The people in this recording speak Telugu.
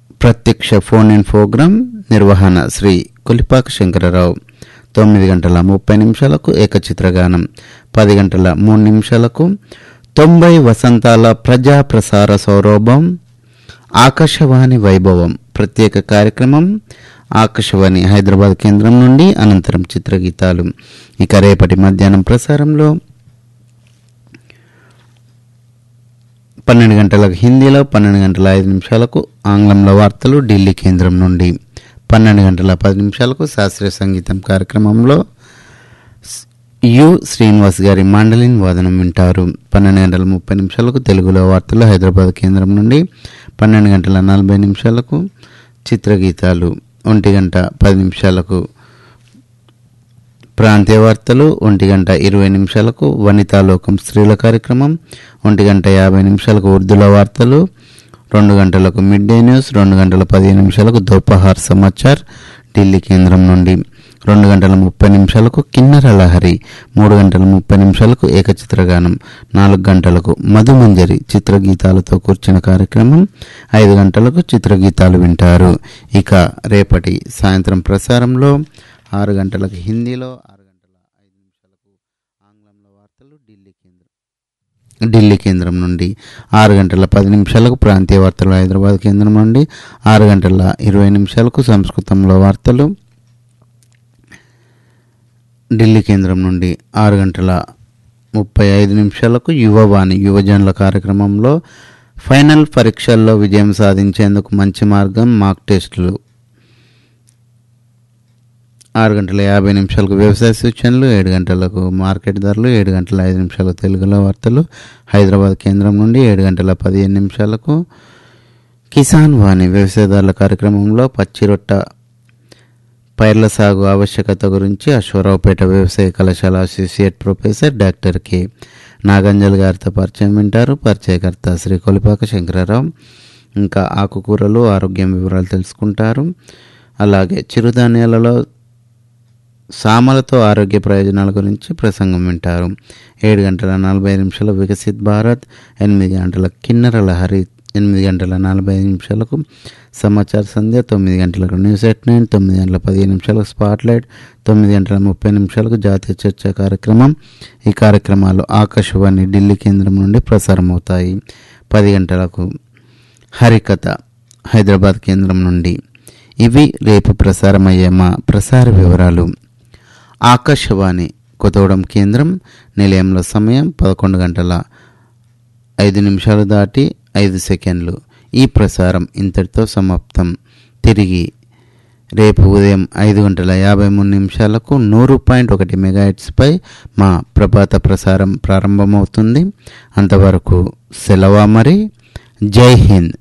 ప్రత్యక్ష ఫోన్ ఇన్ ప్రోగ్రాం నిర్వహణ శ్రీ కొలిపాక శంకరరావు తొమ్మిది గంటల ముప్పై నిమిషాలకు ఏకచిత్రగానం పది గంటల మూడు నిమిషాలకు తొంభై వసంతాల ప్రజా ప్రసార సౌరభం ఆకాశవాణి వైభవం ప్రత్యేక కార్యక్రమం ఆకాశవాణి హైదరాబాద్ కేంద్రం నుండి అనంతరం చిత్రగీతాలు ఇక రేపటి మధ్యాహ్నం ప్రసారంలో పన్నెండు గంటలకు హిందీలో పన్నెండు గంటల ఐదు నిమిషాలకు ఆంగ్లంలో వార్తలు ఢిల్లీ కేంద్రం నుండి పన్నెండు గంటల పది నిమిషాలకు శాస్త్రీయ సంగీతం కార్యక్రమంలో స్- యు శ్రీనివాస్ గారి మాండలిన్ వాదనం వింటారు పన్నెండు గంటల ముప్పై నిమిషాలకు తెలుగులో వార్తలు హైదరాబాద్ కేంద్రం నుండి పన్నెండు గంటల నలభై నిమిషాలకు చిత్రగీతాలు ఒంటి గంట పది నిమిషాలకు ప్రాంతీయ వార్తలు ఒంటి గంట ఇరవై నిమిషాలకు వనితాలోకం స్త్రీల కార్యక్రమం ఒంటి గంట యాభై నిమిషాలకు ఉర్దూల వార్తలు రెండు గంటలకు మిడ్ డే న్యూస్ రెండు గంటల పదిహేను నిమిషాలకు దోపహార్ సమాచార్ ఢిల్లీ కేంద్రం నుండి రెండు గంటల ముప్పై నిమిషాలకు కిన్నెర లహరి మూడు గంటల ముప్పై నిమిషాలకు ఏకచిత్రగానం నాలుగు గంటలకు మధుమంజరి చిత్రగీతాలతో కూర్చున్న కార్యక్రమం ఐదు గంటలకు చిత్రగీతాలు వింటారు ఇక రేపటి సాయంత్రం ప్రసారంలో ఆరు గంటలకు హిందీలో ఆరు గంటల ఐదు నిమిషాలకు ఆంగ్లంలో వార్తలు ఢిల్లీ కేంద్రం ఢిల్లీ కేంద్రం నుండి ఆరు గంటల పది నిమిషాలకు ప్రాంతీయ వార్తలు హైదరాబాద్ కేంద్రం నుండి ఆరు గంటల ఇరవై నిమిషాలకు సంస్కృతంలో వార్తలు ఢిల్లీ కేంద్రం నుండి ఆరు గంటల ముప్పై ఐదు నిమిషాలకు యువవాణి యువజనుల కార్యక్రమంలో ఫైనల్ పరీక్షల్లో విజయం సాధించేందుకు మంచి మార్గం మాక్ టెస్టులు ఆరు గంటల యాభై నిమిషాలకు వ్యవసాయ సూచనలు ఏడు గంటలకు మార్కెట్ ధరలు ఏడు గంటల ఐదు నిమిషాలకు తెలుగులో వార్తలు హైదరాబాద్ కేంద్రం నుండి ఏడు గంటల పదిహేను నిమిషాలకు కిసాన్ వాణి వ్యవసాయదారుల కార్యక్రమంలో పచ్చిరొట్ట పైర్ల సాగు ఆవశ్యకత గురించి అశ్వరావుపేట వ్యవసాయ కళాశాల associate professor doctor K Naganjal గారితో పరిచయం వింటారు పరిచయకర్త శ్రీ కొలిపాక శంకరరావు ఇంకా ఆకుకూరలు ఆరోగ్యం వివరాలు తెలుసుకుంటారు అలాగే చిరుధాన్యాలలో సామలతో ఆరోగ్య ప్రయోజనాల గురించి ప్రసంగం వింటారు ఏడు గంటల నలభై ఐదు నిమిషాల వికసిత్ భారత్ ఎనిమిది గంటల కిన్నెర లహరి ఎనిమిది గంటల నలభై ఐదు నిమిషాలకు సమాచార సంధ్య తొమ్మిది గంటలకు న్యూస్ ఎట్ నైన్ తొమ్మిది గంటల పదిహేను నిమిషాలకు స్పాట్ లైట్ తొమ్మిది గంటల ముప్పై నిమిషాలకు జాతీయ చర్చ కార్యక్రమం ఈ కార్యక్రమాలు ఆకాశవాణి ఢిల్లీ కేంద్రం నుండి ప్రసారం అవుతాయి పది గంటలకు హరికథ హైదరాబాద్ కేంద్రం నుండి ఇవి రేపు ప్రసారమయ్యే మా ప్రసార వివరాలు ఆకాశవాణి కొత్తగూడెం కేంద్రం నిలయంలో సమయం పదకొండు గంటల ఐదు నిమిషాలు దాటి ఐదు సెకండ్లు ఈ ప్రసారం ఇంతటితో సమాప్తం తిరిగి రేపు ఉదయం ఐదు గంటల యాభై మూడు నిమిషాలకు నూరు పాయింట్ ఒకటి మెగాహెట్స్పై మా ప్రభాత ప్రసారం ప్రారంభమవుతుంది అంతవరకు సెలవా మరి జై హింద్